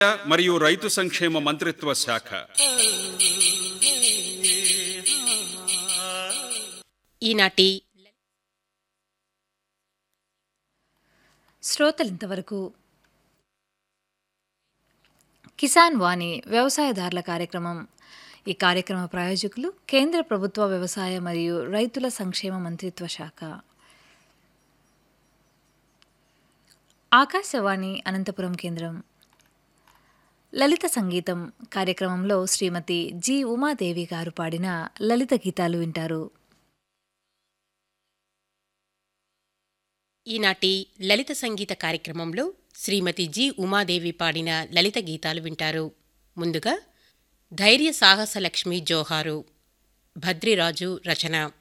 మరియు రైతు సంక్షేమ మంత్రిత్వ శాఖ ఈనాటి శ్రోతలింతవరకు కిసాన్ వాణి వ్యవసాయదారుల కార్యక్రమం ఈ కార్యక్రమ ప్రాయోజకులు కేంద్ర ప్రభుత్వ వ్యవసాయ మరియు రైతుల సంక్షేమ మంత్రిత్వ శాఖ ఆకాశవాణి అనంతపురం కేంద్రం లలిత సంగీతం కార్యక్రమంలో శ్రీమతి జి ఉమాదేవి గారు పాడిన లలిత గీతాలు వింటారు ఈనాటి లలిత సంగీత కార్యక్రమంలో శ్రీమతి జి ఉమాదేవి పాడిన లలిత గీతాలు వింటారు ముందుగా ధైర్య సాహస లక్ష్మి జోహారు భద్రిరాజు రచన